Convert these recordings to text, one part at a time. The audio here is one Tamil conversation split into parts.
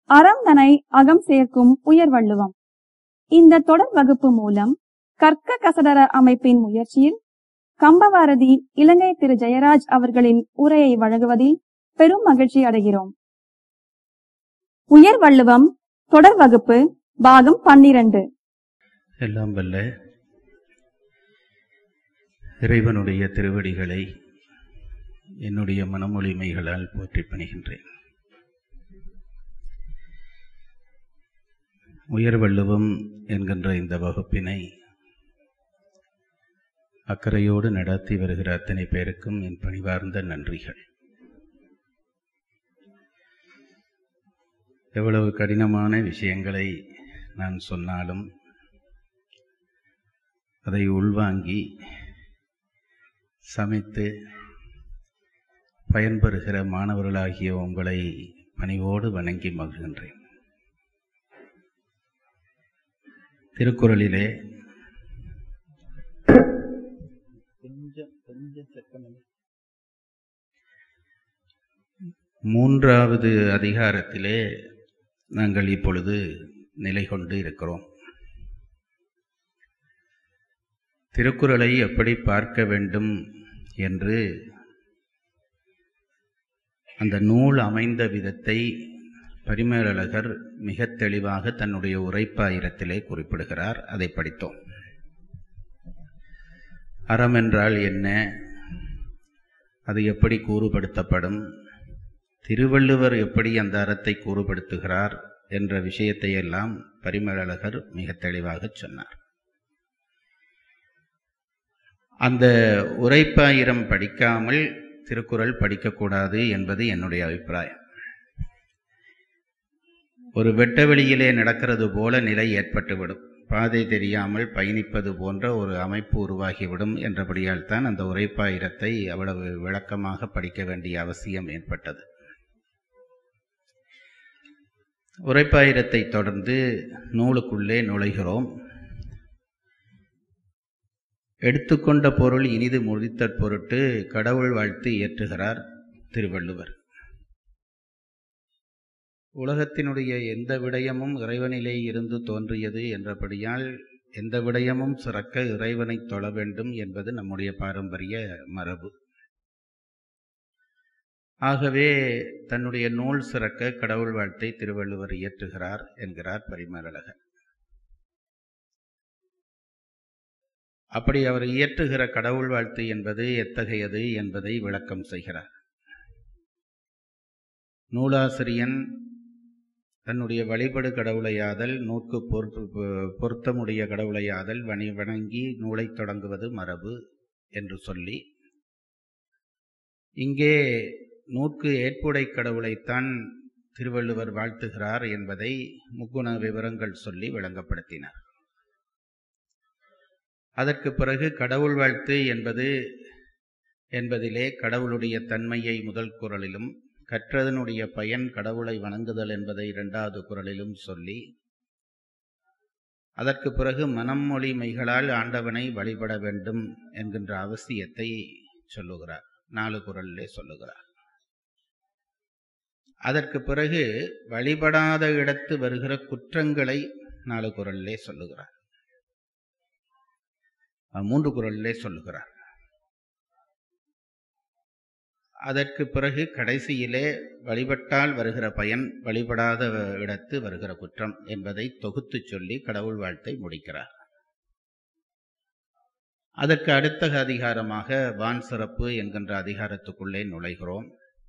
அறம் தனை அகம் சேர்க்கும் உயர்வள்ளுவம் இந்த தொடர் வகுப்பு மூலம் கற்க கசடர அமைப்பின் முயற்சியில் கம்பவாரதி இலங்கை திரு ஜெயராஜ் அவர்களின் உரையை வழங்குவதில் பெரும் மகிழ்ச்சி அடைகிறோம் உயர்வள்ளுவம் தொடர் வகுப்பு பாகம் பன்னிரண்டு எல்லாம் வல்ல இறைவனுடைய திருவடிகளை என்னுடைய மனமொழிமைகளால் போற்றி பணிகின்றேன் உயர்வள்ளுவம் என்கின்ற இந்த வகுப்பினை அக்கறையோடு நடத்தி வருகிற அத்தனை பேருக்கும் என் பணிவார்ந்த நன்றிகள் எவ்வளவு கடினமான விஷயங்களை நான் சொன்னாலும் அதை உள்வாங்கி சமைத்து பயன்பெறுகிற மாணவர்களாகிய உங்களை பணிவோடு வணங்கி மகிழ்கின்றேன் திருக்குறளிலே கொஞ்சம் கொஞ்சம் சத்தம் மூன்றாவது அதிகாரத்திலே நாங்கள் இப்பொழுது நிலை கொண்டு இருக்கிறோம் திருக்குறளை எப்படி பார்க்க வேண்டும் என்று அந்த நூல் அமைந்த விதத்தை பரிமேலழகர் மிக தெளிவாக தன்னுடைய உரைப்பாயிரத்திலே குறிப்பிடுகிறார் அதை படித்தோம் அறம் என்றால் என்ன அது எப்படி கூறுபடுத்தப்படும் திருவள்ளுவர் எப்படி அந்த அறத்தை கூறுபடுத்துகிறார் என்ற விஷயத்தை எல்லாம் பரிமேலழகர் மிக தெளிவாக சொன்னார் அந்த உரைப்பாயிரம் படிக்காமல் திருக்குறள் படிக்கக்கூடாது என்பது என்னுடைய அபிப்பிராயம் ஒரு வெட்ட வெளியிலே நடக்கிறது போல நிலை ஏற்பட்டுவிடும் பாதை தெரியாமல் பயணிப்பது போன்ற ஒரு அமைப்பு உருவாகிவிடும் என்றபடியால் தான் அந்த உரைப்பாயிரத்தை அவ்வளவு விளக்கமாக படிக்க வேண்டிய அவசியம் ஏற்பட்டது உரைப்பாயிரத்தை தொடர்ந்து நூலுக்குள்ளே நுழைகிறோம் எடுத்துக்கொண்ட பொருள் இனிது முடித்தற் பொருட்டு கடவுள் வாழ்த்து இயற்றுகிறார் திருவள்ளுவர் உலகத்தினுடைய எந்த விடயமும் இறைவனிலே இருந்து தோன்றியது என்றபடியால் எந்த விடயமும் சிறக்க இறைவனை தொழ வேண்டும் என்பது நம்முடைய பாரம்பரிய மரபு ஆகவே தன்னுடைய நூல் சிறக்க கடவுள் வாழ்த்தை திருவள்ளுவர் இயற்றுகிறார் என்கிறார் பரிமேலழகர் அப்படி அவர் இயற்றுகிற கடவுள் வாழ்த்து என்பது எத்தகையது என்பதை விளக்கம் செய்கிறார் நூலாசிரியன் தன்னுடைய வழிபடு கடவுளையாதல் நூற்கு பொருத்தமுடைய கடவுளையாதல் வணி வணங்கி நூலை தொடங்குவது மரபு என்று சொல்லி இங்கே நூற்கு ஏற்புடை கடவுளைத்தான் திருவள்ளுவர் வாழ்த்துகிறார் என்பதை முக்குண விவரங்கள் சொல்லி விளங்கப்படுத்தினார் அதற்கு பிறகு கடவுள் வாழ்த்து என்பது என்பதிலே கடவுளுடைய தன்மையை முதல் குரலிலும் கற்றதனுடைய பயன் கடவுளை வணங்குதல் என்பதை இரண்டாவது குரலிலும் சொல்லி அதற்கு பிறகு மனம் மொழி மெய்களால் ஆண்டவனை வழிபட வேண்டும் என்கின்ற அவசியத்தை சொல்லுகிறார் நாலு குரலிலே சொல்லுகிறார் அதற்கு பிறகு வழிபடாத இடத்து வருகிற குற்றங்களை நாலு குரலிலே சொல்லுகிறார் மூன்று குரலிலே சொல்லுகிறார் அதற்கு பிறகு கடைசியிலே வழிபட்டால் வருகிற பயன் வழிபடாத இடத்து வருகிற குற்றம் என்பதை தொகுத்து சொல்லி கடவுள் வாழ்த்தை முடிக்கிறார் அதற்கு அடுத்த அதிகாரமாக வான் சிறப்பு என்கின்ற அதிகாரத்துக்குள்ளே நுழைகிறோம்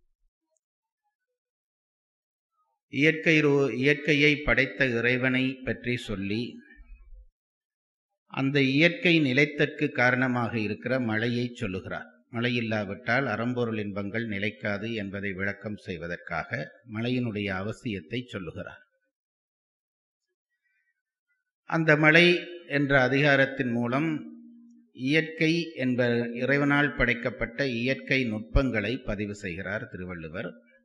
இயற்கை இயற்கையை படைத்த இறைவனை பற்றி சொல்லி அந்த இயற்கை நிலைத்தற்கு காரணமாக இருக்கிற மழையை சொல்லுகிறார் மழை இல்லாவிட்டால் அறம்பொருள் இன்பங்கள் நிலைக்காது என்பதை விளக்கம் செய்வதற்காக மழையினுடைய அவசியத்தை சொல்லுகிறார் அந்த மழை என்ற அதிகாரத்தின் மூலம் இயற்கை என்ப இறைவனால் படைக்கப்பட்ட இயற்கை நுட்பங்களை பதிவு செய்கிறார் திருவள்ளுவர்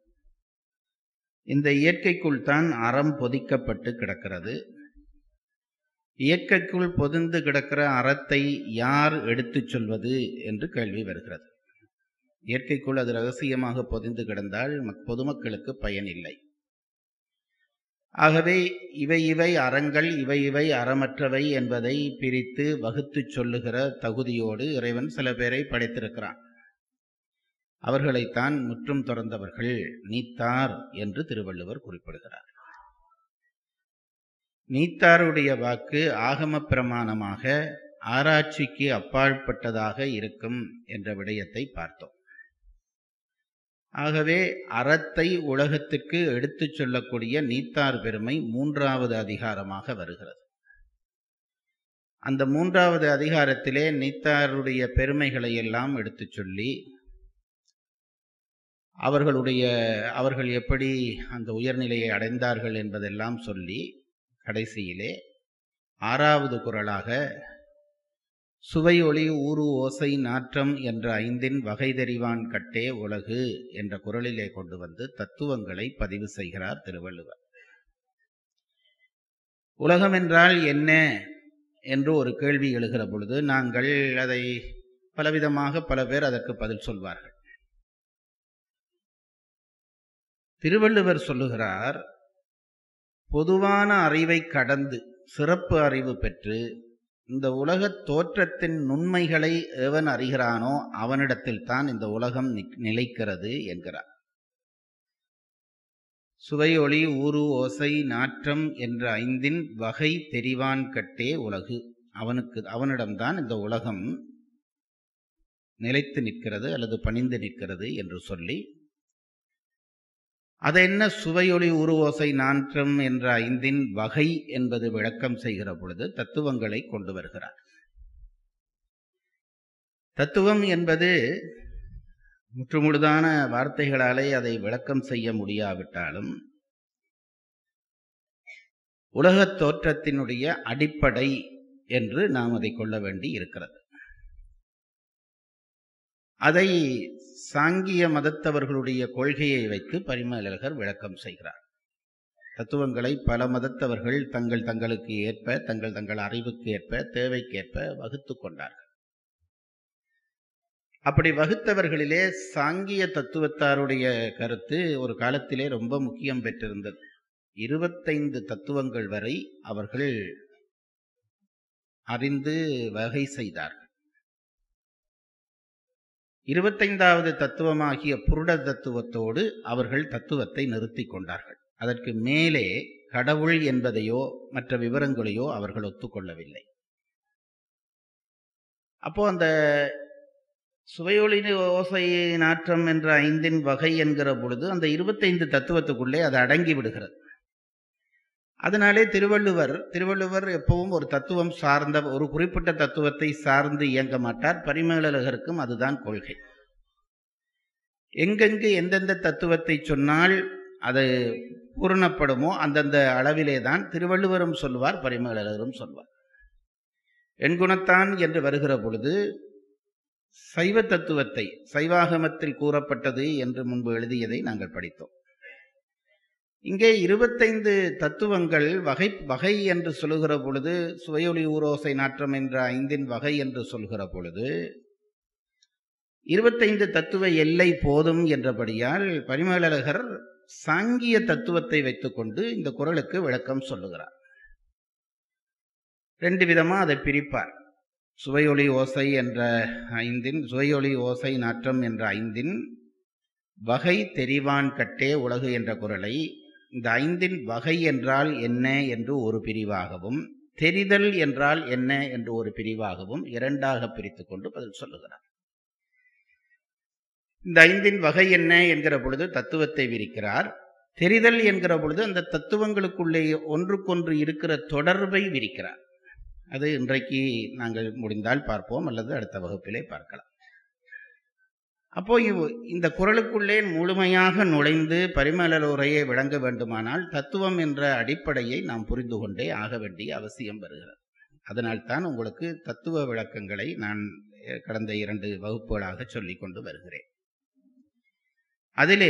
இந்த இயற்கைக்குள் தான் அறம் பொதிக்கப்பட்டு கிடக்கிறது இயற்கைக்குள் பொதிந்து கிடக்கிற அறத்தை யார் எடுத்துச் சொல்வது என்று கேள்வி வருகிறது இயற்கைக்குள் அது ரகசியமாக பொதிந்து கிடந்தால் மக்- பொதுமக்களுக்கு பயன் இல்லை ஆகவே இவை இவை அறங்கள் இவை இவை அறமற்றவை என்பதை பிரித்து வகுத்து சொல்லுகிற தகுதியோடு இறைவன் சில பேரை படைத்திருக்கிறான் அவர்களைத்தான் முற்றும் துறந்தவர்கள் நீத்தார் என்று திருவள்ளுவர் குறிப்பிடுகிறார் நீத்தாருடைய வாக்கு ஆகம பிரமாணமாக ஆராய்ச்சிக்கு அப்பாற்பட்டதாக இருக்கும் என்ற விடயத்தை பார்த்தோம் ஆகவே அறத்தை உலகத்திற்கு எடுத்துச் சொல்லக்கூடிய நீத்தார் பெருமை மூன்றாவது அதிகாரமாக வருகிறது அந்த மூன்றாவது அதிகாரத்திலே நீத்தாருடைய பெருமைகளை எல்லாம் எடுத்துச் சொல்லி அவர்களுடைய அவர்கள் எப்படி அந்த உயர்நிலையை அடைந்தார்கள் என்பதெல்லாம் சொல்லி கடைசியிலே ஆறாவது குரலாக சுவையொளி ஊறு ஓசை நாற்றம் என்ற ஐந்தின் வகை தெரிவான் கட்டே உலகு என்ற குரலிலே கொண்டு வந்து தத்துவங்களை பதிவு செய்கிறார் திருவள்ளுவர் உலகம் என்றால் என்ன என்று ஒரு கேள்வி எழுகிற பொழுது நாங்கள் அதை பலவிதமாக பல பேர் அதற்கு பதில் சொல்வார்கள் திருவள்ளுவர் சொல்லுகிறார் பொதுவான அறிவை கடந்து சிறப்பு அறிவு பெற்று இந்த உலகத் தோற்றத்தின் நுண்மைகளை எவன் அறிகிறானோ அவனிடத்தில் தான் இந்த உலகம் நிலைக்கிறது என்கிறார் சுவையொளி ஊறு ஓசை நாற்றம் என்ற ஐந்தின் வகை தெரிவான் கட்டே உலகு அவனுக்கு அவனிடம்தான் இந்த உலகம் நிலைத்து நிற்கிறது அல்லது பணிந்து நிற்கிறது என்று சொல்லி அது என்ன சுவையொளி உருவோசை நாற்றம் என்ற ஐந்தின் வகை என்பது விளக்கம் செய்கிற பொழுது தத்துவங்களை கொண்டு வருகிறார் தத்துவம் என்பது முற்றுமுழுதான வார்த்தைகளாலே அதை விளக்கம் செய்ய முடியாவிட்டாலும் உலகத் தோற்றத்தினுடைய அடிப்படை என்று நாம் அதை கொள்ள வேண்டி இருக்கிறது அதை சாங்கிய மதத்தவர்களுடைய கொள்கையை வைத்து பரிமேலழகர் விளக்கம் செய்கிறார் தத்துவங்களை பல மதத்தவர்கள் தங்கள் தங்களுக்கு ஏற்ப தங்கள் தங்கள் அறிவுக்கு ஏற்ப தேவைக்கேற்ப வகுத்து கொண்டார்கள் அப்படி வகுத்தவர்களிலே சாங்கிய தத்துவத்தாருடைய கருத்து ஒரு காலத்திலே ரொம்ப முக்கியம் பெற்றிருந்தது இருபத்தைந்து தத்துவங்கள் வரை அவர்கள் அறிந்து வகை செய்தார்கள் இருபத்தைந்தாவது தத்துவமாகிய புருட தத்துவத்தோடு அவர்கள் தத்துவத்தை நிறுத்தி கொண்டார்கள் அதற்கு மேலே கடவுள் என்பதையோ மற்ற விவரங்களையோ அவர்கள் ஒத்துக்கொள்ளவில்லை அப்போ அந்த சுவையொளி ஓசை நாற்றம் என்ற ஐந்தின் வகை என்கிற பொழுது அந்த இருபத்தைந்து தத்துவத்துக்குள்ளே அது அடங்கி விடுகிறது அதனாலே திருவள்ளுவர் திருவள்ளுவர் எப்பவும் ஒரு தத்துவம் சார்ந்த ஒரு குறிப்பிட்ட தத்துவத்தை சார்ந்து இயங்க மாட்டார் பரிமேலழகருக்கும் அதுதான் கொள்கை எங்கெங்கு எந்தெந்த தத்துவத்தை சொன்னால் அது பூரணப்படுமோ அந்தந்த அளவிலே தான் திருவள்ளுவரும் சொல்வார் பரிமேலழகரும் சொல்வார் எண்குணத்தான் என்று வருகிற பொழுது சைவ தத்துவத்தை சைவாகமத்தில் கூறப்பட்டது என்று முன்பு எழுதியதை நாங்கள் படித்தோம் இங்கே இருபத்தைந்து தத்துவங்கள் வகை வகை என்று சொல்லுகிற பொழுது சுவையொளி ஊரோசை நாற்றம் என்ற ஐந்தின் வகை என்று சொல்கிற பொழுது இருபத்தைந்து தத்துவ எல்லை போதும் என்றபடியால் பரிமேலழகர் சாங்கிய தத்துவத்தை வைத்துக்கொண்டு இந்த குரலுக்கு விளக்கம் சொல்லுகிறார் ரெண்டு விதமா அதை பிரிப்பார் சுவையொளி ஓசை என்ற ஐந்தின் சுவையொளி ஓசை நாற்றம் என்ற ஐந்தின் வகை தெரிவான் கட்டே உலகு என்ற குரலை இந்த ஐந்தின் வகை என்றால் என்ன என்று ஒரு பிரிவாகவும் தெரிதல் என்றால் என்ன என்று ஒரு பிரிவாகவும் இரண்டாக பிரித்து கொண்டு பதில் சொல்லுகிறார் இந்த ஐந்தின் வகை என்ன என்கிற பொழுது தத்துவத்தை விரிக்கிறார் தெரிதல் என்கிற பொழுது அந்த தத்துவங்களுக்குள்ளே ஒன்றுக்கொன்று இருக்கிற தொடர்பை விரிக்கிறார் அது இன்றைக்கு நாங்கள் முடிந்தால் பார்ப்போம் அல்லது அடுத்த வகுப்பிலே பார்க்கலாம் அப்போ இந்த குரலுக்குள்ளே முழுமையாக நுழைந்து பரிமளர் உரையை விளங்க வேண்டுமானால் தத்துவம் என்ற அடிப்படையை நாம் புரிந்து கொண்டே ஆக வேண்டிய அவசியம் வருகிறது அதனால்தான் உங்களுக்கு தத்துவ விளக்கங்களை நான் கடந்த இரண்டு வகுப்புகளாக சொல்லிக் கொண்டு வருகிறேன் அதிலே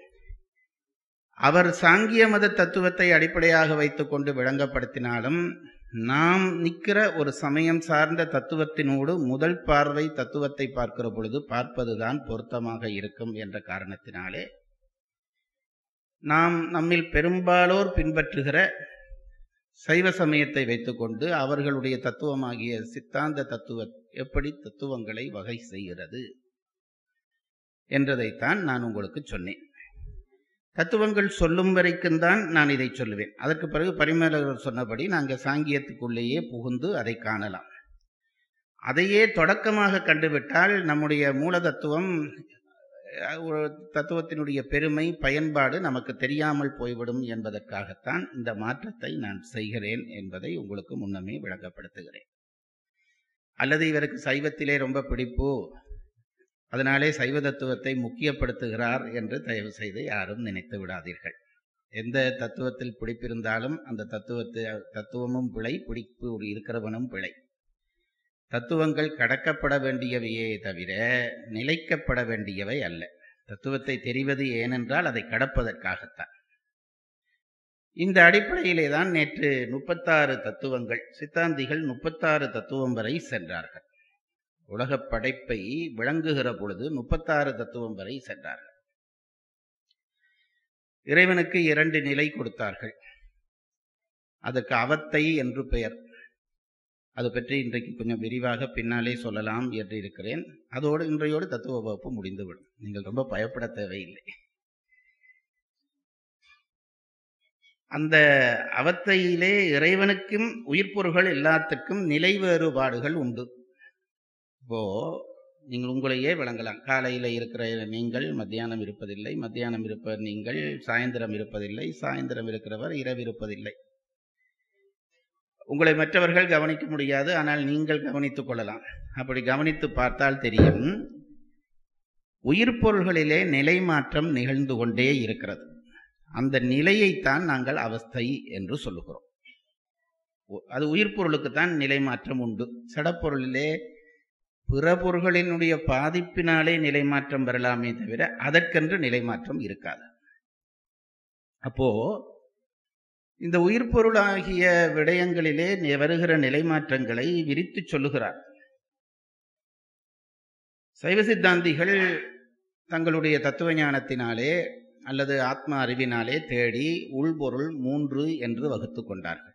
அவர் சாங்கிய மத தத்துவத்தை அடிப்படையாக வைத்துக்கொண்டு விளங்கப்படுத்தினாலும் நாம் நிற்கிற ஒரு சமயம் சார்ந்த தத்துவத்தினோடு முதல் பார்வை தத்துவத்தை பார்க்கிற பொழுது பார்ப்பதுதான் பொருத்தமாக இருக்கும் என்ற காரணத்தினாலே நாம் நம்மில் பெரும்பாலோர் பின்பற்றுகிற சைவ சமயத்தை வைத்துக்கொண்டு அவர்களுடைய தத்துவமாகிய சித்தாந்த தத்துவ எப்படி தத்துவங்களை வகை செய்கிறது என்றதைத்தான் நான் உங்களுக்கு சொன்னேன் தத்துவங்கள் சொல்லும் வரைக்கும் தான் நான் இதை சொல்லுவேன் அதற்கு பிறகு பரிமேலகர் சொன்னபடி நாங்கள் சாங்கியத்துக்குள்ளேயே புகுந்து அதை காணலாம் அதையே தொடக்கமாக கண்டுவிட்டால் நம்முடைய மூல தத்துவம் அஹ், ஒரு தத்துவத்தினுடைய பெருமை பயன்பாடு நமக்கு தெரியாமல் போய்விடும் என்பதற்காகத்தான் இந்த மாற்றத்தை நான் செய்கிறேன் என்பதை உங்களுக்கு முன்னமே விளங்கப்படுத்துகிறேன் அல்லது இவருக்கு சைவத்திலே ரொம்ப பிடிப்பு அதனாலே சைவ தத்துவத்தை முக்கியப்படுத்துகிறார் என்று தயவு செய்து யாரும் நினைத்து விடாதீர்கள் எந்த தத்துவத்தில் பிடிப்பிருந்தாலும் அந்த தத்துவத்தை தத்துவமும் பிழை பிடிப்பு இருக்கிறவனும் பிழை தத்துவங்கள் கடக்கப்பட வேண்டியவையே தவிர நிலைக்கப்பட வேண்டியவை அல்ல தத்துவத்தை தெரிவது ஏனென்றால் அதை கடப்பதற்காகத்தான் இந்த அடிப்படையிலே தான் நேற்று முப்பத்தாறு தத்துவங்கள் சித்தாந்திகள் முப்பத்தாறு தத்துவம் வரை சென்றார்கள் உலகப் படைப்பை விளங்குகிற பொழுது முப்பத்தாறு தத்துவம் வரை சென்றார்கள் இறைவனுக்கு இரண்டு நிலை கொடுத்தார்கள் அதற்கு அவத்தை என்று பெயர் அது பற்றி இன்றைக்கு கொஞ்சம் விரிவாக பின்னாலே சொல்லலாம் என்று இருக்கிறேன் அதோடு இன்றையோடு தத்துவ வகுப்பு முடிந்துவிடும் நீங்கள் ரொம்ப பயப்பட தேவையில்லை அந்த அவத்தையிலே இறைவனுக்கும் உயிர்ப்பொருள்கள் எல்லாத்துக்கும் நிலை வேறுபாடுகள் உண்டு இப்போ நீங்கள் உங்களையே விளங்கலாம் காலையில் இருக்கிற நீங்கள் மத்தியானம் இருப்பதில்லை மத்தியானம் இருப்ப நீங்கள் சாயந்தரம் இருப்பதில்லை சாயந்தரம் இருக்கிறவர் இரவு இருப்பதில்லை உங்களை மற்றவர்கள் கவனிக்க முடியாது ஆனால் நீங்கள் கவனித்துக் கொள்ளலாம் அப்படி கவனித்து பார்த்தால் தெரியும் உயிர் பொருள்களிலே நிலை மாற்றம் நிகழ்ந்து கொண்டே இருக்கிறது அந்த நிலையைத்தான் நாங்கள் அவஸ்தை என்று சொல்லுகிறோம் உ- அது உயிர் பொருளுக்குத்தான் நிலை மாற்றம் உண்டு சடப்பொருளிலே பிற பொருள்களினுடைய பாதிப்பினாலே நிலை மாற்றம் வரலாமே தவிர அதற்கென்று நிலை மாற்றம் இருக்காது அப்போ இந்த உயிர் பொருளாகிய விடயங்களிலே நி- வருகிற நிலை மாற்றங்களை விரித்து சொல்லுகிறார் சைவ சித்தாந்திகள் தங்களுடைய தத்துவ ஞானத்தினாலே அல்லது ஆத்ம அறிவினாலே தேடி உள்பொருள் மூன்று என்று வகுத்து கொண்டார்கள்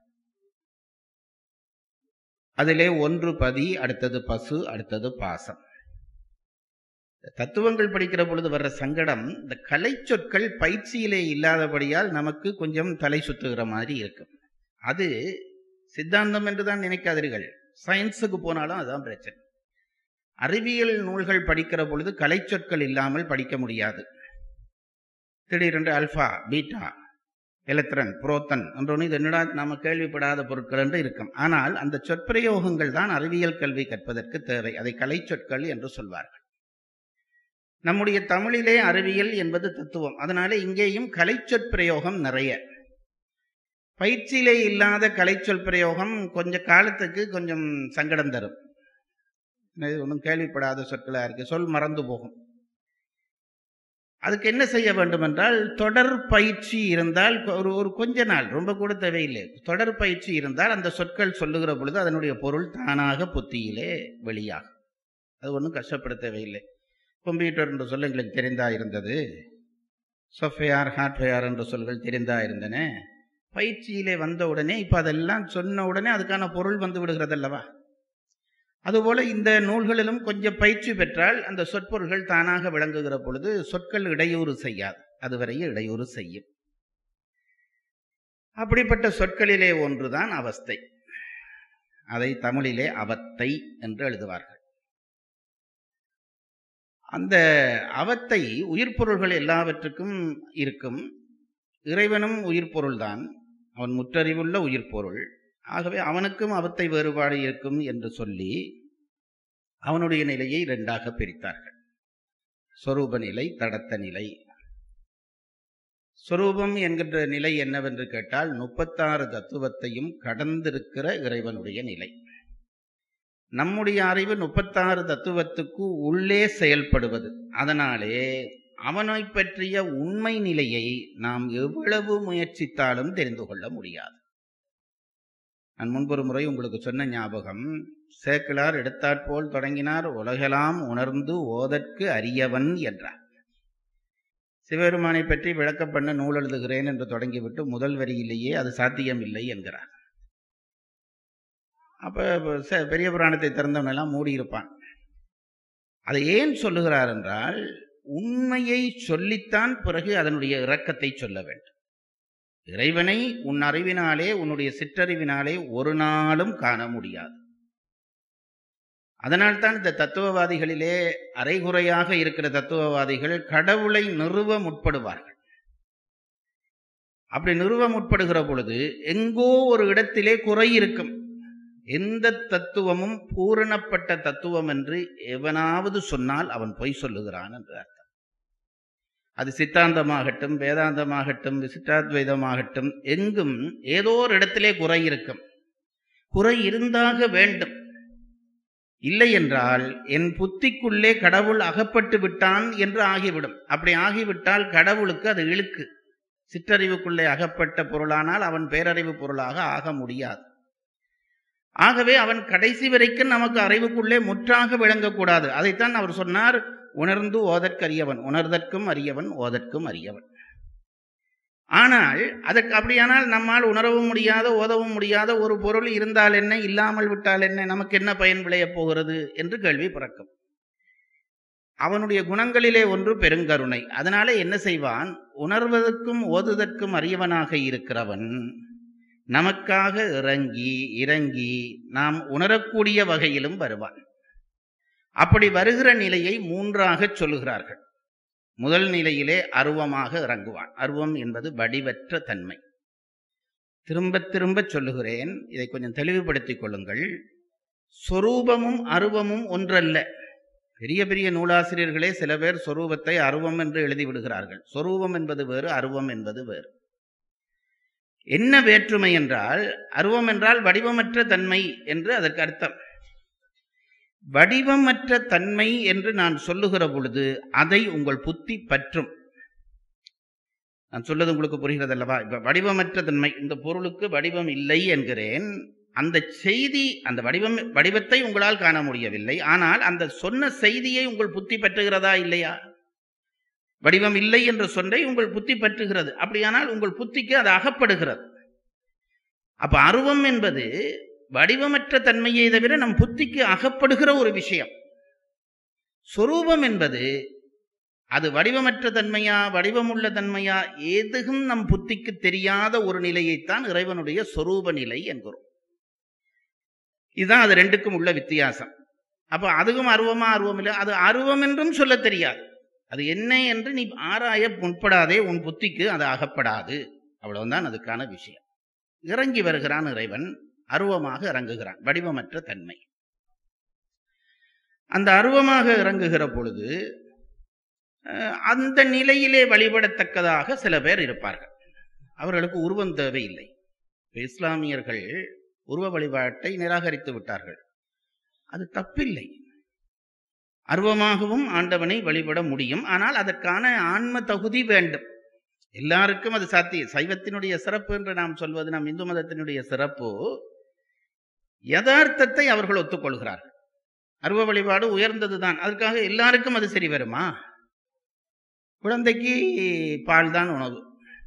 அதிலே ஒன்று பதி அடுத்தது பசு அடுத்தது பாசம் தத்துவங்கள் படிக்கிற பொழுது வர்ற சங்கடம் இந்த கலை சொற்கள் பயிற்சியிலே இல்லாதபடியால் நமக்கு கொஞ்சம் தலை சுத்துகிற மாதிரி இருக்கும் அது சித்தாந்தம் என்று தான் நினைக்காதீர்கள் சயின்ஸுக்கு போனாலும் அதுதான் பிரச்சனை அறிவியல் நூல்கள் படிக்கிற பொழுது கலை சொற்கள் இல்லாமல் படிக்க முடியாது திடீரென்று அல்ஃபா பீட்டா எலக்ட்ரன் புரோத்தன் என்றொன்று இது என்னடா நாம கேள்விப்படாத பொருட்கள் என்று இருக்கும் ஆனால் அந்த சொற்பிரயோகங்கள் தான் அறிவியல் கல்வி கற்பதற்கு தேவை அதை கலை சொற்கள் என்று சொல்வார்கள் நம்முடைய தமிழிலே அறிவியல் என்பது தத்துவம் அதனால இங்கேயும் கலைச்சொற் பிரயோகம் நிறைய பயிற்சியிலே இல்லாத கலைச்சொல் பிரயோகம் கொஞ்ச காலத்துக்கு கொஞ்சம் சங்கடம் தரும் இது ஒன்றும் கேள்விப்படாத சொற்களா இருக்கு சொல் மறந்து போகும் அதுக்கு என்ன செய்ய வேண்டும் என்றால் தொடர் பயிற்சி இருந்தால் ஒரு ஒரு கொஞ்ச நாள் ரொம்ப கூட தேவையில்லை தொடர் பயிற்சி இருந்தால் அந்த சொற்கள் சொல்லுகிற பொழுது அதனுடைய பொருள் தானாக புத்தியிலே வெளியாகும் அது ஒன்றும் கஷ்டப்பட தேவையில்லை கம்ப்யூட்டர் என்ற சொல் எங்களுக்கு தெரிந்தா இருந்தது சொஃப்ட்வேர் ஹார்ட்வேர் என்ற சொல்கள் தெரிந்தா இருந்தன பயிற்சியிலே வந்த உடனே இப்போ அதெல்லாம் சொன்ன உடனே அதுக்கான பொருள் வந்து விடுகிறது அல்லவா அதுபோல இந்த நூல்களிலும் கொஞ்சம் பயிற்சி பெற்றால் அந்த சொற்பொருள்கள் தானாக விளங்குகிற பொழுது சொற்கள் இடையூறு செய்யாது அதுவரையே இடையூறு செய்யும் அப்படிப்பட்ட சொற்களிலே ஒன்றுதான் அவஸ்தை அதை தமிழிலே அவத்தை என்று எழுதுவார்கள் அந்த அவத்தை உயிர் பொருள்கள் எல்லாவற்றுக்கும் இருக்கும் இறைவனும் உயிர் பொருள்தான் அவன் முற்றறிவுள்ள உயிர் பொருள் ஆகவே அவனுக்கும் அவத்தை வேறுபாடு இருக்கும் என்று சொல்லி அவனுடைய நிலையை இரண்டாக பிரித்தார்கள் சொரூப நிலை தடத்த நிலை சொரூபம் என்கின்ற நிலை என்னவென்று கேட்டால் முப்பத்தாறு தத்துவத்தையும் கடந்திருக்கிற இறைவனுடைய நிலை நம்முடைய அறிவு முப்பத்தாறு தத்துவத்துக்கு உள்ளே செயல்படுவது அதனாலே அவனை பற்றிய உண்மை நிலையை நாம் எவ்வளவு முயற்சித்தாலும் தெரிந்து கொள்ள முடியாது நான் முன்பொரு முறை உங்களுக்கு சொன்ன ஞாபகம் சேக்கிலார் எடுத்தாற்போல் தொடங்கினார் உலகெல்லாம் உணர்ந்து ஓதற்கு அரியவன் என்றார் சிவபெருமானை பற்றி விளக்க பண்ண நூல் எழுதுகிறேன் என்று தொடங்கிவிட்டு முதல் வரியிலேயே அது சாத்தியமில்லை என்கிறார் அப்ப ச- பெரிய புராணத்தை திறந்தவனெல்லாம் மூடியிருப்பான் அதை ஏன் சொல்லுகிறார் என்றால் உண்மையை சொல்லித்தான் பிறகு அதனுடைய இரக்கத்தை சொல்ல வேண்டும் இறைவனை உன் அறிவினாலே உன்னுடைய சிற்றறிவினாலே ஒரு நாளும் காண முடியாது அதனால்தான் இந்த தத்துவவாதிகளிலே அரைகுறையாக இருக்கிற தத்துவவாதிகள் கடவுளை நிறுவ முற்படுவார்கள் அப்படி நிறுவ முற்படுகிற பொழுது எங்கோ ஒரு இடத்திலே குறை இருக்கும் எந்த தத்துவமும் பூரணப்பட்ட தத்துவம் என்று எவனாவது சொன்னால் அவன் பொய் சொல்லுகிறான் என்று அர்த்தம் அது சித்தாந்தமாகட்டும் வேதாந்தமாகட்டும் விசிட்டாத்வைதமாகட்டும் எங்கும் ஏதோ ஒரு இடத்திலே குறை இருக்கும் குறை இருந்தாக வேண்டும் இல்லை என்றால் என் புத்திக்குள்ளே கடவுள் அகப்பட்டு விட்டான் என்று ஆகிவிடும் அப்படி ஆகிவிட்டால் கடவுளுக்கு அது இழுக்கு சிற்றறிவுக்குள்ளே அகப்பட்ட பொருளானால் அவன் பேரறிவு பொருளாக ஆக முடியாது ஆகவே அவன் கடைசி வரைக்கும் நமக்கு அறிவுக்குள்ளே முற்றாக விளங்கக்கூடாது அதைத்தான் அவர் சொன்னார் உணர்ந்து ஓதற்கரியவன் உணர்தற்கும் அறியவன் ஓதற்கும் அறியவன் ஆனால் அதற்கு அப்படியானால் நம்மால் உணரவும் முடியாத ஓதவும் முடியாத ஒரு பொருள் இருந்தால் என்ன இல்லாமல் விட்டால் என்ன நமக்கு என்ன பயன் விளையப் போகிறது என்று கேள்வி பிறக்கும் அவனுடைய குணங்களிலே ஒன்று பெருங்கருணை அதனால என்ன செய்வான் உணர்வதற்கும் ஓதுதற்கும் அறியவனாக இருக்கிறவன் நமக்காக இறங்கி இறங்கி நாம் உணரக்கூடிய வகையிலும் வருவான் அப்படி வருகிற நிலையை மூன்றாக சொல்லுகிறார்கள் முதல் நிலையிலே அருவமாக இறங்குவான் அருவம் என்பது வடிவற்ற தன்மை திரும்ப திரும்ப சொல்லுகிறேன் இதை கொஞ்சம் தெளிவுபடுத்திக் கொள்ளுங்கள் சொரூபமும் அருவமும் ஒன்றல்ல பெரிய பெரிய நூலாசிரியர்களே சில பேர் சொரூபத்தை அருவம் என்று எழுதி விடுகிறார்கள் சொரூபம் என்பது வேறு அருவம் என்பது வேறு என்ன வேற்றுமை என்றால் அருவம் என்றால் வடிவமற்ற தன்மை என்று அதற்கு அர்த்தம் வடிவமற்ற தன்மை என்று நான் சொல்லுகிற பொழுது அதை உங்கள் புத்தி பற்றும் நான் சொல்றது உங்களுக்கு புரிகிறது அல்லவா இப்ப வடிவமற்ற தன்மை இந்த பொருளுக்கு வடிவம் இல்லை என்கிறேன் அந்த செய்தி அந்த வடிவம் வடிவத்தை உங்களால் காண முடியவில்லை ஆனால் அந்த சொன்ன செய்தியை உங்கள் புத்தி பற்றுகிறதா இல்லையா வடிவம் இல்லை என்ற சொல்லை உங்கள் புத்தி பற்றுகிறது அப்படியானால் உங்கள் புத்திக்கு அது அகப்படுகிறது அப்ப அருவம் என்பது வடிவமற்ற தன்மையை தவிர நம் புத்திக்கு அகப்படுகிற ஒரு விஷயம் சொரூபம் என்பது அது வடிவமற்ற தன்மையா வடிவமுள்ள தன்மையா எதுவும் நம் புத்திக்கு தெரியாத ஒரு நிலையைத்தான் இறைவனுடைய சொரூப நிலை என்கிறோம் இதுதான் அது ரெண்டுக்கும் உள்ள வித்தியாசம் அப்ப அதுவும் அருவமா அருவம் இல்லை அது அருவம் என்றும் சொல்ல தெரியாது அது என்ன என்று நீ ஆராய முன்படாதே உன் புத்திக்கு அது அகப்படாது அவ்வளவுதான் அதுக்கான விஷயம் இறங்கி வருகிறான் இறைவன் அருவமாக இறங்குகிறான் வடிவமற்ற தன்மை அந்த அருவமாக இறங்குகிற பொழுது அஹ், அந்த நிலையிலே வழிபடத்தக்கதாக சில பேர் இருப்பார்கள் அவர்களுக்கு உருவம் தேவையில்லை இப்ப இஸ்லாமியர்கள் உருவ வழிபாட்டை நிராகரித்து விட்டார்கள் அது தப்பில்லை அருவமாகவும் ஆண்டவனை வழிபட முடியும் ஆனால் அதற்கான ஆன்ம தகுதி வேண்டும் எல்லாருக்கும் அது சாத்தியம் சைவத்தினுடைய சிறப்பு என்று நாம் சொல்வது நம் இந்து மதத்தினுடைய சிறப்பு யதார்த்தத்தை அவர்கள் ஒத்துக்கொள்கிறார்கள் அருவ வழிபாடு உயர்ந்ததுதான் அதுக்காக எல்லாருக்கும் அது சரி வருமா குழந்தைக்கு பால் தான் உணவு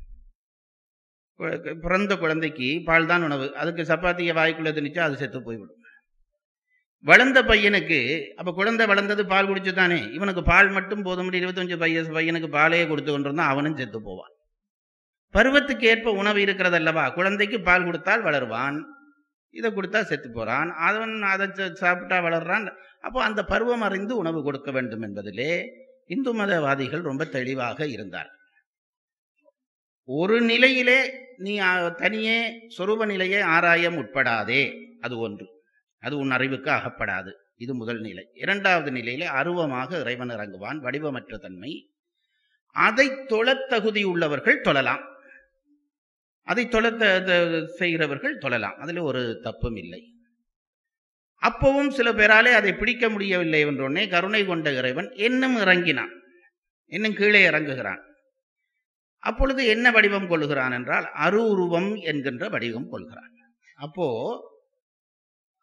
கு- பிறந்த குழந்தைக்கு பால் தான் உணவு அதுக்கு சப்பாத்தியை வாய்க்குள்ள திணிச்சா அது செத்து போய்விடும் வளர்ந்த பையனுக்கு அப்ப குழந்தை வளர்ந்தது பால் குடிச்சு தானே இவனுக்கு பால் மட்டும் போதும் இருபத்தஞ்சு வயசு பையனுக்கு பாலையே கொடுத்து கொண்டிருந்தா அவனும் செத்து போவான் பருவத்துக்கு ஏற்ப உணவு இருக்கிறது அல்லவா குழந்தைக்கு பால் கொடுத்தால் வளருவான் இதை கொடுத்தா செத்து போறான் அவன் அதை சா- சாப்பிட்டா வளர்றான் அப்போ அந்த பருவம் அறிந்து உணவு கொடுக்க வேண்டும் என்பதிலே இந்து மதவாதிகள் ரொம்ப தெளிவாக இருந்தார் ஒரு நிலையிலே நீ ஆ, தனியே சொரூப நிலையை ஆராய முற்படாதே அது ஒன்று அது உன் அறிவுக்கு அகப்படாது இது முதல் நிலை இரண்டாவது நிலையிலே அருவமாக இறைவன் இறங்குவான் வடிவமற்ற தன்மை அதை தொழத் தகுதி உள்ளவர்கள் தொழலாம் அதை தொழ த- த- செய்கிறவர்கள் தொழலாம் அதில் ஒரு தப்பும் இல்லை அப்பவும் சில பேராலே அதை பிடிக்க முடியவில்லை என்றொன்னே கருணை கொண்ட இறைவன் இன்னும் இறங்கினான் இன்னும் கீழே இறங்குகிறான் அப்பொழுது என்ன வடிவம் கொள்கிறான் என்றால் அரு உருவம் என்கின்ற வடிவம் கொள்கிறான் அப்போ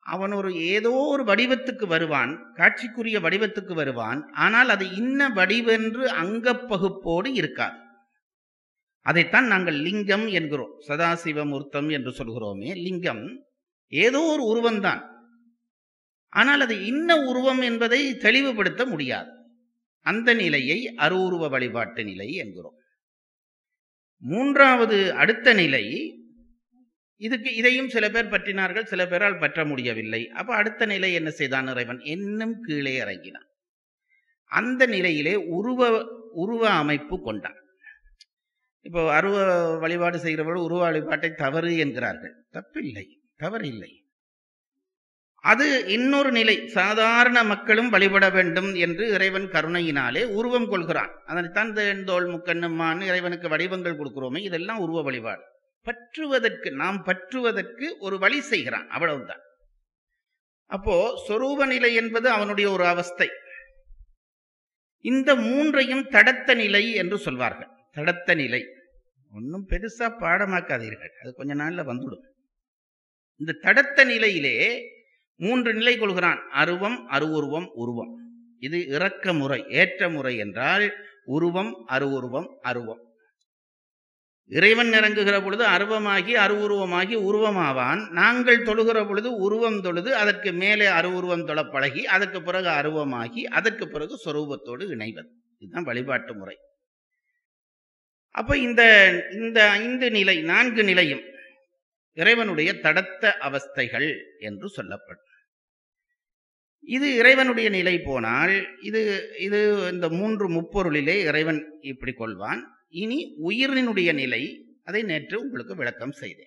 அவன் ஒரு ஏதோ ஒரு வடிவத்துக்கு வருவான் காட்சிக்குரிய வடிவத்துக்கு வருவான் ஆனால் அது இன்ன வடிவென்று அங்கப்பகுப்போடு இருக்காது அதைத்தான் நாங்கள் லிங்கம் என்கிறோம் சதாசிவமூர்த்தம் என்று சொல்கிறோமே லிங்கம் ஏதோ ஒரு உருவம்தான் ஆனால் அது இன்ன உருவம் என்பதை தெளிவுபடுத்த முடியாது அந்த நிலையை அருவுருவ வழிபாட்டு நிலை என்கிறோம் மூன்றாவது அடுத்த நிலை இதுக்கு இதையும் சில பேர் பற்றினார்கள் சில பேரால் பற்ற முடியவில்லை அப்ப அடுத்த நிலை என்ன செய்தான் இறைவன் இன்னும் கீழே இறங்கினான் அந்த நிலையிலே உருவ உருவ அமைப்பு கொண்டான் இப்போ அருவ வழிபாடு செய்கிறவர்கள் உருவ வழிபாட்டை தவறு என்கிறார்கள் தப்பில்லை தவறில்லை அது இன்னொரு நிலை சாதாரண மக்களும் வழிபட வேண்டும் என்று இறைவன் கருணையினாலே உருவம் கொள்கிறான் அதனைத்தான் தேண்டோள் முக்கண்ணுமான் இறைவனுக்கு வடிவங்கள் கொடுக்கிறோமே இதெல்லாம் உருவ வழிபாடு பற்றுவதற்கு நாம் பற்றுவதற்கு ஒரு வழி செய்கிறான் அவ்வளவுதான் அப்போ சொரூப நிலை என்பது அவனுடைய ஒரு அவஸ்தை இந்த மூன்றையும் தடத்த நிலை என்று சொல்வார்கள் தடத்த நிலை ஒன்றும் பெருசா பாடமாக்காதீர்கள் அது கொஞ்ச நாள்ல வந்துடும் இந்த தடத்த நிலையிலே மூன்று நிலை கொள்கிறான் அருவம் அருவுருவம் உருவம் இது இறக்க முறை ஏற்ற முறை என்றால் உருவம் அருவுருவம் அருவம் இறைவன் இறங்குகிற பொழுது அருவமாகி அருவுருவமாகி உருவமாவான் நாங்கள் தொழுகிற பொழுது உருவம் தொழுது அதற்கு மேலே அருவுருவம் தொழ பழகி அதற்கு பிறகு அருவமாகி அதற்கு பிறகு சொரூபத்தோடு இணைவது இதுதான் வழிபாட்டு முறை அப்ப இந்த இந்த ஐந்து நிலை நான்கு நிலையும் இறைவனுடைய தடத்த அவஸ்தைகள் என்று சொல்லப்படும் இது இறைவனுடைய நிலை போனால் இது இது இந்த மூன்று முப்பொருளிலே இறைவன் இப்படி கொள்வான் இனி உயிரினுடைய நிலை அதை நேற்று உங்களுக்கு விளக்கம் செய்தேன்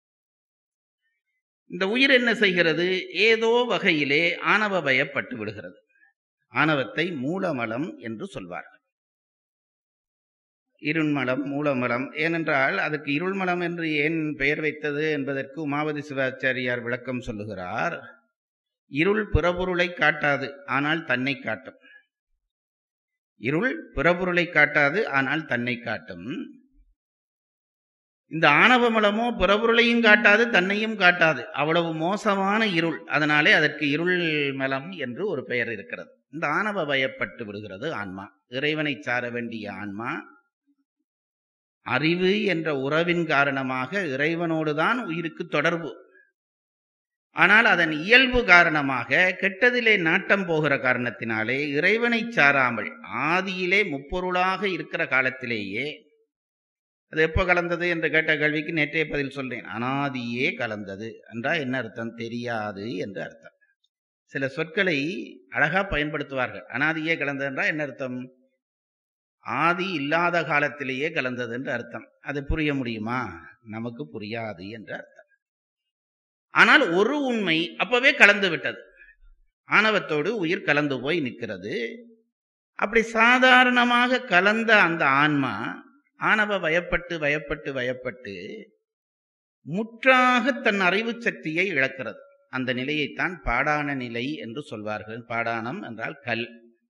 இந்த உயிர் என்ன செய்கிறது ஏதோ வகையிலே ஆணவ பயப்பட்டு விடுகிறது ஆணவத்தை மூலமலம் என்று சொல்வார்கள் இருண்மலம் மூலமலம் ஏனென்றால் அதுக்கு இருள்மலம் என்று ஏன் பெயர் வைத்தது என்பதற்கு உமாவதி சிவாச்சாரியார் விளக்கம் சொல்லுகிறார் இருள் பிறபொருளை காட்டாது ஆனால் தன்னை காட்டும் இருள் பிறபொருளை காட்டாது ஆனால் தன்னை காட்டும் இந்த ஆணவமலமோ பிறபொருளையும் காட்டாது தன்னையும் காட்டாது அவ்வளவு மோசமான இருள் அதனாலே அதற்கு இருள் மலம் என்று ஒரு பெயர் இருக்கிறது இந்த ஆணவ பயப்பட்டு விடுகிறது ஆன்மா இறைவனை சார வேண்டிய ஆன்மா அறிவு என்ற உறவின் காரணமாக இறைவனோடுதான் உயிருக்கு தொடர்பு ஆனால் அதன் இயல்பு காரணமாக கெட்டதிலே நாட்டம் போகிற காரணத்தினாலே இறைவனை சாராமல் ஆதியிலே முப்பொருளாக இருக்கிற காலத்திலேயே அது எப்போ கலந்தது என்று கேட்ட கேள்விக்கு நேற்றைய பதில் சொல்றேன் அனாதியே கலந்தது என்றா என்ன அர்த்தம் தெரியாது என்று அர்த்தம் சில சொற்களை அழகா பயன்படுத்துவார்கள் அனாதியே கலந்தது என்றா என்ன அர்த்தம் ஆதி இல்லாத காலத்திலேயே கலந்தது என்று அர்த்தம் அது புரிய முடியுமா நமக்கு புரியாது என்று அர்த்தம் ஆனால் ஒரு உண்மை அப்பவே கலந்து விட்டது ஆணவத்தோடு உயிர் கலந்து போய் நிற்கிறது அப்படி சாதாரணமாக கலந்த அந்த ஆன்மா ஆணவ பயப்பட்டு பயப்பட்டு பயப்பட்டு முற்றாக தன் அறிவு சக்தியை இழக்கிறது அந்த நிலையைத்தான் பாடான நிலை என்று சொல்வார்கள் பாடானம் என்றால் கல்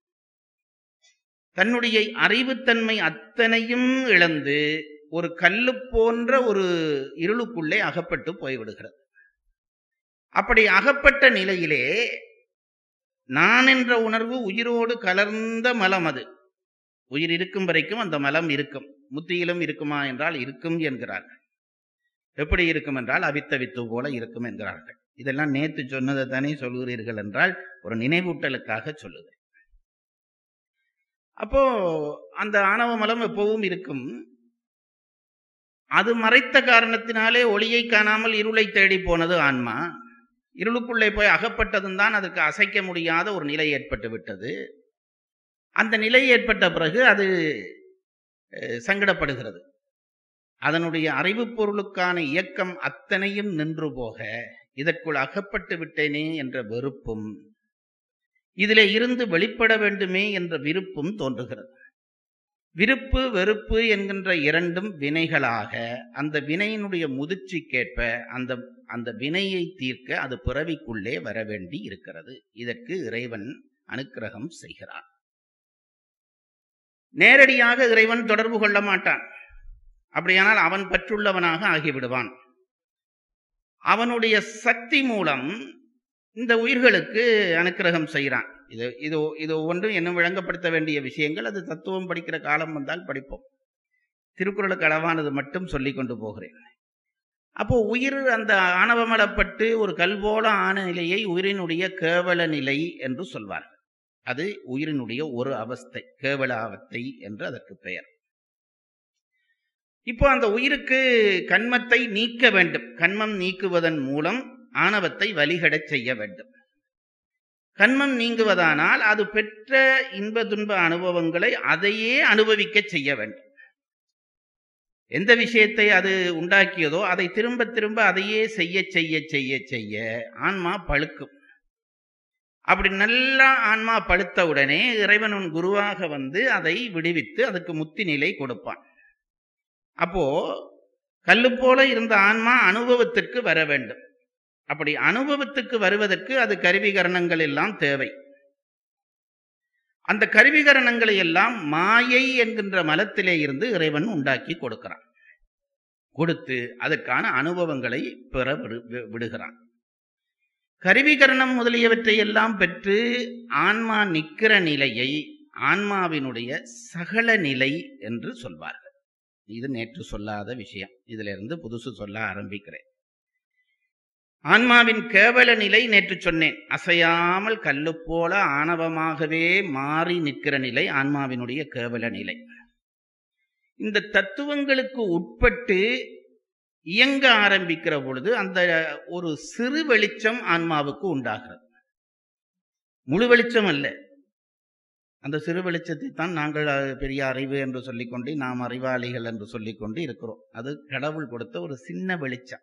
தன்னுடைய அறிவுத்தன்மை அத்தனையும் இழந்து ஒரு கல்லு போன்ற ஒரு இருளுக்குள்ளே அகப்பட்டு போய்விடுகிறது அப்படி அகப்பட்ட நிலையிலே நான் என்ற உணர்வு உயிரோடு கலர்ந்த மலம் அது உயிர் இருக்கும் வரைக்கும் அந்த மலம் இருக்கும் முத்தியிலும் இருக்குமா என்றால் இருக்கும் என்கிறார்கள் எப்படி இருக்கும் என்றால் அவித்த வித்து போல இருக்கும் என்கிறார்கள் இதெல்லாம் நேத்து சொன்னதை தானே சொல்கிறீர்கள் என்றால் ஒரு நினைவூட்டலுக்காக சொல்லுகிறேன் அப்போ அந்த ஆணவ மலம் எப்பவும் இருக்கும் அது மறைத்த காரணத்தினாலே ஒளியை காணாமல் இருளை தேடி போனது ஆன்மா இருளுக்குள்ளே போய் அகப்பட்டதும் தான் அதுக்கு அசைக்க முடியாத ஒரு நிலை ஏற்பட்டு விட்டது அந்த நிலை ஏற்பட்ட பிறகு அது சங்கடப்படுகிறது அதனுடைய அறிவு பொருளுக்கான இயக்கம் அத்தனையும் நின்று போக இதற்குள் அகப்பட்டு விட்டேனே என்ற வெறுப்பும் இதிலே இருந்து வெளிப்பட வேண்டுமே என்ற விருப்பும் தோன்றுகிறது விருப்பு வெறுப்பு என்கின்ற இரண்டும் வினைகளாக அந்த வினையினுடைய முதிர்ச்சிக்கேற்ப அந்த அந்த வினையை தீர்க்க அது பிறவிக்குள்ளே வர வேண்டி இருக்கிறது இதற்கு இறைவன் அனுக்கிரகம் செய்கிறான் நேரடியாக இறைவன் தொடர்பு கொள்ள மாட்டான் அப்படியானால் அவன் பற்றுள்ளவனாக ஆகிவிடுவான் அவனுடைய சக்தி மூலம் இந்த உயிர்களுக்கு அனுக்கிரகம் செய்கிறான் இது இது இது ஒன்றும் இன்னும் விளங்கப்படுத்த வேண்டிய விஷயங்கள் அது தத்துவம் படிக்கிற காலம் வந்தால் படிப்போம் திருக்குறளுக்கு அளவானது மட்டும் சொல்லி கொண்டு போகிறேன் அப்போ உயிர் அந்த ஆணவமலப்பட்டு ஒரு கல்போல ஆன நிலையை உயிரினுடைய கேவல நிலை என்று சொல்வார்கள் அது உயிரினுடைய ஒரு அவஸ்தை கேவல அவத்தை என்று அதற்கு பெயர் இப்போ அந்த உயிருக்கு கண்மத்தை நீக்க வேண்டும் கண்மம் நீக்குவதன் மூலம் ஆணவத்தை வழிகடச் செய்ய வேண்டும் கண்மம் நீங்குவதானால் அது பெற்ற இன்ப துன்ப அனுபவங்களை அதையே அனுபவிக்க செய்ய வேண்டும் எந்த விஷயத்தை அது உண்டாக்கியதோ அதை திரும்ப திரும்ப அதையே செய்ய செய்ய செய்ய செய்ய ஆன்மா பழுக்கும் அப்படி நல்லா ஆன்மா பழுத்த உடனே இறைவன் உன் குருவாக வந்து அதை விடுவித்து அதுக்கு முத்தி நிலை கொடுப்பான் அப்போ கல்லு போல இருந்த ஆன்மா அனுபவத்திற்கு வர வேண்டும் அப்படி அனுபவத்துக்கு வருவதற்கு அது கருவிகரணங்கள் எல்லாம் தேவை அந்த கருவிகரணங்களை எல்லாம் மாயை என்கின்ற மலத்திலே இருந்து இறைவன் உண்டாக்கி கொடுக்கிறான் கொடுத்து அதற்கான அனுபவங்களை பெற விடு- விடுகிறான் கருவிகரணம் முதலியவற்றை எல்லாம் பெற்று ஆன்மா நிற்கிற நிலையை ஆன்மாவினுடைய சகல நிலை என்று சொல்வார்கள் இது நேற்று சொல்லாத விஷயம் இதுல இருந்து புதுசு சொல்ல ஆரம்பிக்கிறேன் ஆன்மாவின் கேவல நிலை நேற்று சொன்னேன் அசையாமல் கல்லு போல ஆணவமாகவே மாறி நிற்கிற நிலை ஆன்மாவினுடைய கேவல நிலை இந்த தத்துவங்களுக்கு உட்பட்டு இயங்க ஆரம்பிக்கிற பொழுது அந்த ஒரு சிறு வெளிச்சம் ஆன்மாவுக்கு உண்டாகிறது முழு வெளிச்சம் அல்ல அந்த சிறு வெளிச்சத்தை தான் நாங்கள் அஹ், பெரிய அறிவு என்று சொல்லிக்கொண்டு நாம் அறிவாளிகள் என்று சொல்லிக்கொண்டு இருக்கிறோம் அது கடவுள் கொடுத்த ஒரு சின்ன வெளிச்சம்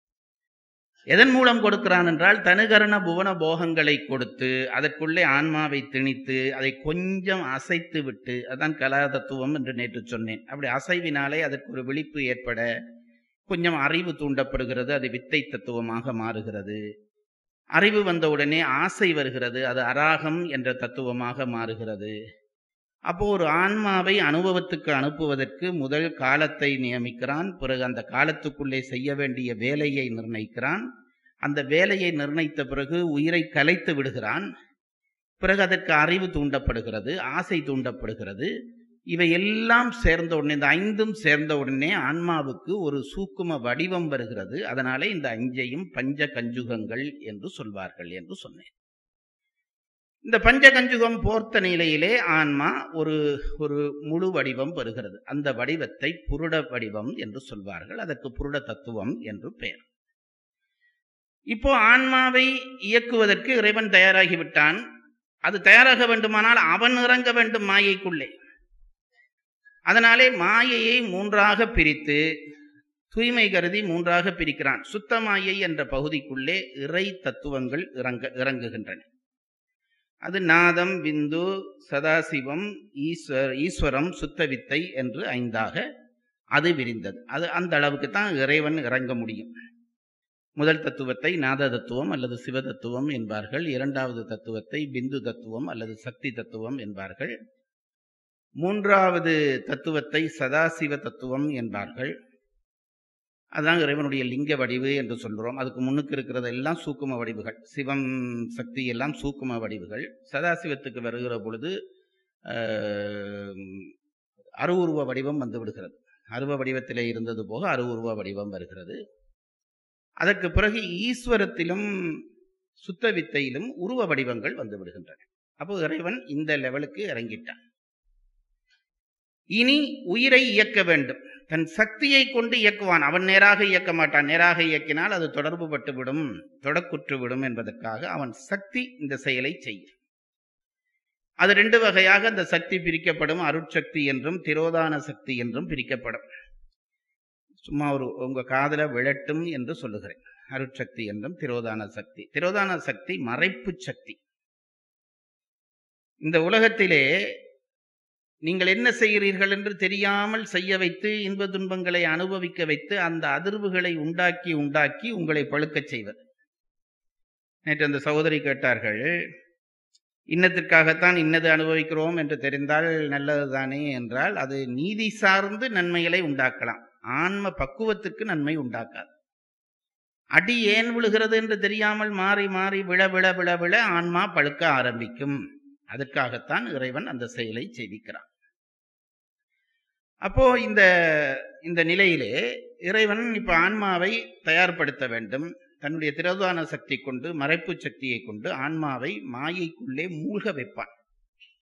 எதன் மூலம் கொடுக்கிறான் என்றால் தனுகரண புவன போகங்களை கொடுத்து அதற்குள்ளே ஆன்மாவை திணித்து அதை கொஞ்சம் அசைத்து விட்டு அதான் கலா தத்துவம் என்று நேற்று சொன்னேன் அப்படி அசைவினாலே அதற்கு ஒரு விழிப்பு ஏற்பட கொஞ்சம் அறிவு தூண்டப்படுகிறது அது வித்தை தத்துவமாக மாறுகிறது அறிவு வந்தவுடனே ஆசை வருகிறது அது அராகம் என்ற தத்துவமாக மாறுகிறது அப்போ ஒரு ஆன்மாவை அனுபவத்துக்கு அனுப்புவதற்கு முதல் காலத்தை நியமிக்கிறான் பிறகு அந்த காலத்துக்குள்ளே செய்ய வேண்டிய வேலையை நிர்ணயிக்கிறான் அந்த வேலையை நிர்ணயித்த பிறகு உயிரை கலைத்து விடுகிறான் பிறகு அதற்கு அறிவு தூண்டப்படுகிறது ஆசை தூண்டப்படுகிறது இவை எல்லாம் சேர்ந்த உடனே இந்த ஐந்தும் சேர்ந்த உடனே ஆன்மாவுக்கு ஒரு சூக்கும வடிவம் வருகிறது அதனாலே இந்த அஞ்சையும் பஞ்ச கஞ்சுகங்கள் என்று சொல்வார்கள் என்று சொன்னேன் இந்த பஞ்சகஞ்சுகம் போர்த்த நிலையிலே ஆன்மா ஒரு ஒரு முழு வடிவம் பெறுகிறது அந்த வடிவத்தை புருட வடிவம் என்று சொல்வார்கள் அதற்கு புருட தத்துவம் என்று பெயர் இப்போ ஆன்மாவை இயக்குவதற்கு இறைவன் தயாராகிவிட்டான் அது தயாராக வேண்டுமானால் அவன் இறங்க வேண்டும் மாயைக்குள்ளே அதனாலே மாயையை மூன்றாக பிரித்து தூய்மை கருதி மூன்றாக பிரிக்கிறான் சுத்த மாயை என்ற பகுதிக்குள்ளே இறை தத்துவங்கள் இறங்க இறங்குகின்றன அது நாதம் விந்து சதாசிவம் ஈஸ்வர் ஈஸ்வரம் சுத்த வித்தை என்று ஐந்தாக அது விரிந்தது அது அந்த அளவுக்கு தான் இறைவன் இறங்க முடியும் முதல் தத்துவத்தை நாத தத்துவம் அல்லது சிவ தத்துவம் என்பார்கள் இரண்டாவது தத்துவத்தை பிந்து தத்துவம் அல்லது சக்தி தத்துவம் என்பார்கள் மூன்றாவது தத்துவத்தை சதாசிவ தத்துவம் என்பார்கள் அதான் இறைவனுடைய லிங்க வடிவு என்று சொல்கிறோம் அதுக்கு முன்னுக்கு இருக்கிறது எல்லாம் சூக்கும வடிவுகள் சிவம் சக்தி எல்லாம் சூக்கும வடிவுகள் சதாசிவத்துக்கு வருகிற பொழுது ஆஹ், அருவுருவ வடிவம் வந்து விடுகிறது அருவ வடிவத்திலே இருந்தது போக அருவுருவ வடிவம் வருகிறது அதற்கு பிறகு ஈஸ்வரத்திலும் சுத்த வித்தையிலும் உருவ வடிவங்கள் வந்து விடுகின்றன அப்போ இறைவன் இந்த லெவலுக்கு இறங்கிட்டான் இனி உயிரை இயக்க வேண்டும் தன் சக்தியை கொண்டு இயக்குவான் அவன் நேராக இயக்க மாட்டான் நேராக இயக்கினால் அது தொடர்பு பட்டுவிடும் தொடக்குற்று விடும் என்பதற்காக அவன் சக்தி இந்த செயலை செய்யும் அது ரெண்டு வகையாக அந்த சக்தி பிரிக்கப்படும் அருட்சக்தி என்றும் திரோதான சக்தி என்றும் பிரிக்கப்படும் சும்மா ஒரு உங்க காதல விழட்டும் என்று சொல்லுகிறேன் அருட்சக்தி என்றும் திரோதான சக்தி திரோதான சக்தி மறைப்பு சக்தி இந்த உலகத்திலே நீங்கள் என்ன செய்கிறீர்கள் என்று தெரியாமல் செய்ய வைத்து இன்ப துன்பங்களை அனுபவிக்க வைத்து அந்த அதிர்வுகளை உண்டாக்கி உண்டாக்கி உங்களை பழுக்கச் செய்வது நேற்று அந்த சகோதரி கேட்டார்கள் இன்னத்திற்காகத்தான் இன்னது அனுபவிக்கிறோம் என்று தெரிந்தால் நல்லதுதானே என்றால் அது நீதி சார்ந்து நன்மைகளை உண்டாக்கலாம் ஆன்ம பக்குவத்திற்கு நன்மை உண்டாக்காது அடி ஏன் விழுகிறது என்று தெரியாமல் மாறி மாறி விழ விழ விழ விழ ஆன்மா பழுக்க ஆரம்பிக்கும் அதற்காகத்தான் இறைவன் அந்த செயலை செய்விக்கிறான் அப்போ இந்த இந்த நிலையிலே இறைவன் இப்ப ஆன்மாவை தயார்படுத்த வேண்டும் தன்னுடைய திரோதான சக்தி கொண்டு மறைப்பு சக்தியை கொண்டு ஆன்மாவை மாயைக்குள்ளே மூழ்க வைப்பான்